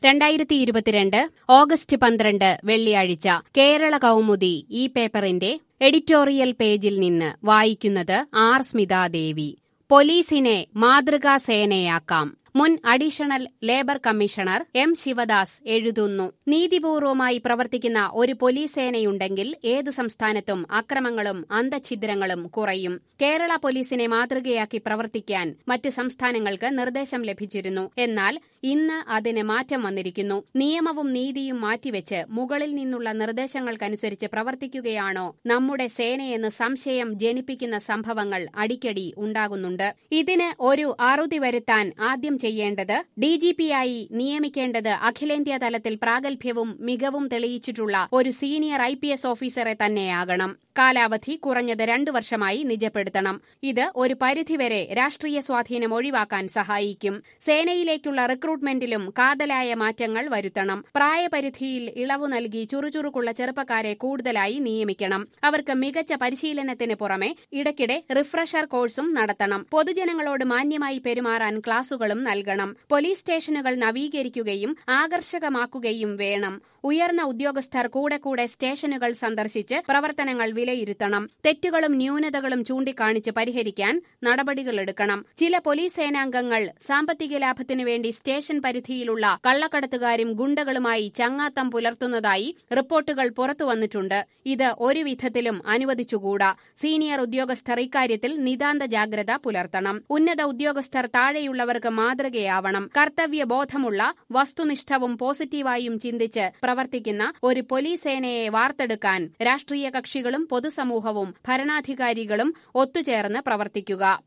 രണ്ടായിരത്തി ഇരുപത്തിരണ്ട് ഓഗസ്റ്റ് പന്ത്രണ്ട് വെള്ളിയാഴ്ച കേരള കൗമുദി ഈ പേപ്പറിന്റെ എഡിറ്റോറിയൽ പേജിൽ നിന്ന് വായിക്കുന്നത് ആർ സ്മിതാദേവി പോലീസിനെ മാതൃകാ സേനയാക്കാം മുൻ additional labour commissioner M Sivadas എഴുതുന്നു നീതിപൂർവമായി പ്രവർത്തിക്കുന്ന ഒരു പോലീസ് സേനയുണ്ടെങ്കിൽ ഏതു സംസ്ഥാനത്തും അക്രമങ്ങളും അന്തഛിദ്രങ്ങളും കുറയും കേരള പോലീസിനെ മാതൃകയാക്കി പ്രവർത്തിക്കാൻ മറ്റു സംസ്ഥാനങ്ങൾക്ക് നിർദ്ദേശം ലഭിച്ചിരുന്നു എന്നാൽ ഇന്ന് അതിന് മാറ്റം വന്നിരിക്കുന്നു നിയമവും നീതിയും മാറ്റിവെച്ച് മുകളിൽ നിന്നുള്ള നിർദ്ദേശങ്ങൾക്കനുസരിച്ച് പ്രവർത്തിക്കുകയാണോ നമ്മുടെ സേനയെന്ന് സംശയം ജനിപ്പിക്കുന്ന സംഭവങ്ങൾ അടിക്കടി ഉണ്ടാകുന്നുണ്ട് ഇതിന് ഒരു അറുതി വരുത്താൻ ആദ്യം ചെയ്യേണ്ടത് ഡിജിപിയായി നിയമിക്കേണ്ടത് അഖിലേന്ത്യാ തലത്തിൽ പ്രാഗൽഭ്യവും മികവും തെളിയിച്ചിട്ടുള്ള ഒരു സീനിയർ ഐ ഓഫീസറെ തന്നെയാകണം കാലാവധി കുറഞ്ഞത് രണ്ടു വർഷമായി നിജപ്പെടുത്തണം ഇത് ഒരു പരിധിവരെ രാഷ്ട്രീയ സ്വാധീനം ഒഴിവാക്കാൻ സഹായിക്കും സേനയിലേക്കുള്ള റിക്രൂട്ട്മെന്റിലും കാതലായ മാറ്റങ്ങൾ വരുത്തണം പ്രായപരിധിയിൽ ഇളവു നൽകി ചുറുചുറുക്കുള്ള ചെറുപ്പക്കാരെ കൂടുതലായി നിയമിക്കണം അവർക്ക് മികച്ച പരിശീലനത്തിന് പുറമെ ഇടയ്ക്കിടെ റിഫ്രഷർ കോഴ്സും നടത്തണം പൊതുജനങ്ങളോട് മാന്യമായി പെരുമാറാൻ ക്ലാസുകളും നൽകണം പോലീസ് സ്റ്റേഷനുകൾ നവീകരിക്കുകയും ആകർഷകമാക്കുകയും വേണം ഉയർന്ന ഉദ്യോഗസ്ഥർ കൂടെ കൂടെ സ്റ്റേഷനുകൾ സന്ദർശിച്ച് പ്രവർത്തനങ്ങൾ വിലയിരുത്തണം തെറ്റുകളും ന്യൂനതകളും ചൂണ്ടിക്കാണിച്ച് പരിഹരിക്കാൻ നടപടികളെടുക്കണം ചില പോലീസ് സേനാംഗങ്ങൾ സാമ്പത്തിക ലാഭത്തിനു വേണ്ടി സ്റ്റേഷൻ പരിധിയിലുള്ള കള്ളക്കടത്തുകാരും ഗുണ്ടകളുമായി ചങ്ങാത്തം പുലർത്തുന്നതായി റിപ്പോർട്ടുകൾ പുറത്തുവന്നിട്ടുണ്ട് ഇത് ഒരു വിധത്തിലും അനുവദിച്ചുകൂടാ സീനിയർ ഉദ്യോഗസ്ഥർ ഇക്കാര്യത്തിൽ നിതാന്ത ജാഗ്രത പുലർത്തണം ഉന്നത ഉദ്യോഗസ്ഥർ താഴെയുള്ളവർക്ക് മാതൃകയാവണം കർത്തവ്യബോധമുള്ള വസ്തുനിഷ്ഠവും പോസിറ്റീവായും ചിന്തിച്ച് പ്രവർത്തിക്കുന്ന ഒരു പോലീസ് സേനയെ വാർത്തെടുക്കാൻ രാഷ്ട്രീയ കക്ഷികളും പൊതുസമൂഹവും ഭരണാധികാരികളും ഒത്തുചേർന്ന് പ്രവർത്തിക്കുക